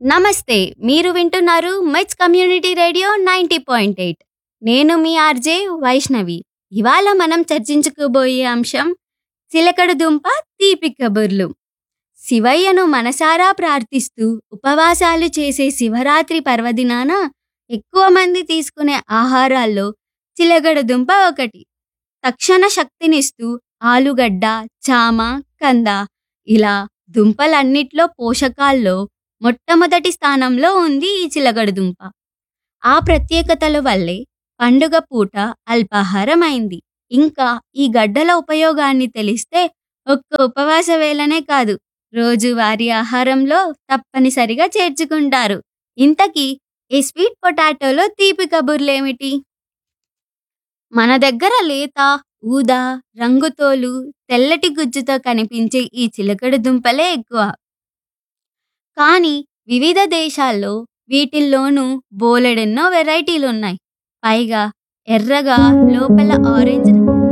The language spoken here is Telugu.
నమస్తే మీరు వింటున్నారు మెచ్ community radio ninety point eight నేను మీ ఆర్జే వైష్ణవి ఇవాళ మనం చర్చించుకోబోయే అంశం చిలకడ దుంప తీపి కబుర్లు శివయ్యను మనసారా ప్రార్థిస్తూ ఉపవాసాలు చేసే శివరాత్రి పర్వదినాన ఎక్కువ మంది తీసుకునే ఆహారాల్లో చిలకడ దుంప ఒకటి తక్షణ శక్తినిస్తూ ఆలుగడ్డ చామ కంద ఇలా దుంపలన్నిట్లో పోషకాల్లో మొట్టమొదటి స్థానంలో ఉంది ఈ చిలకడ దుంప ఆ ప్రత్యేకతల వల్లే పండుగ పూట అల్పాహారం అయింది ఇంకా ఈ గడ్డల ఉపయోగాన్ని తెలిస్తే ఒక్క ఉపవాస వేళనే కాదు రోజువారీ ఆహారంలో తప్పనిసరిగా చేర్చుకుంటారు ఇంతకీ ఈ స్వీట్ పొటాటోలో తీపి కబుర్లేమిటి మన దగ్గర లేత ఊదా రంగుతోలు తెల్లటి గుజ్జుతో కనిపించే ఈ చిలకడ దుంపలే ఎక్కువ కానీ వివిధ దేశాల్లో వీటిల్లోనూ బోలెడెన్నో వెరైటీలు ఉన్నాయి పైగా ఎర్రగా లోపల ఆరెంజ్